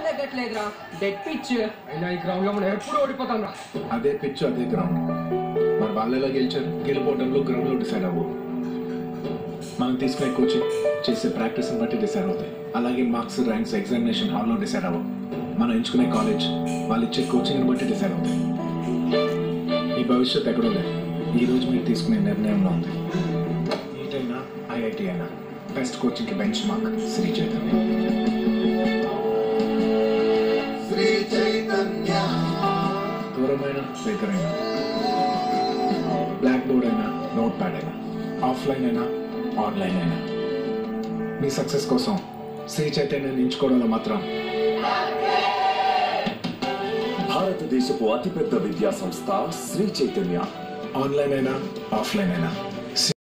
తగ్గట్లేదురా dead pitch అయినా ఈ ground లో మనం ఎప్పుడు ఓడిపోతాం రా అదే పిచ్ అదే గ్రౌండ్ మరి వాళ్ళు ఎలా గెలిచారు గెలిపోవడంలో గ్రౌండ్ లో డిసైడ్ అవ్వు మనం తీసుకునే కోచింగ్ చేసే ప్రాక్టీస్ బట్టి డిసైడ్ అవుతాయి అలాగే మార్క్స్ ర్యాంక్స్ ఎగ్జామినేషన్ హాల్లో డిసైడ్ అవ్వవు మనం ఎంచుకునే కాలేజ్ వాళ్ళు ఇచ్చే కోచింగ్ బట్టి డిసైడ్ అవుతాయి ఈ భవిష్యత్ ఎక్కడో లేదు ఈ రోజు మీరు తీసుకునే నిర్ణయంలో ఉంది నీట్ అయినా ఐఐటి అయినా బెస్ట్ కోచింగ్కి బెంచ్ మార్క్ శ్రీ చైతన్య శ్రీ చైతన్య దూరమైన దగ్గరైనా బ్లాక్ బోర్డ్ అయినా నోట్ ప్యాడ్ అయినా ఆఫ్లైన్ అయినా ఆన్లైన్ అయినా మీ సక్సెస్ కోసం శ్రీ చైతన్యాన్ని ఎంచుకోవడంలో మాత్రం భారతదేశపు అతిపెద్ద విద్యా సంస్థ శ్రీ చైతన్య ఆన్లైన్ అయినా ఆఫ్లైన్ అయినా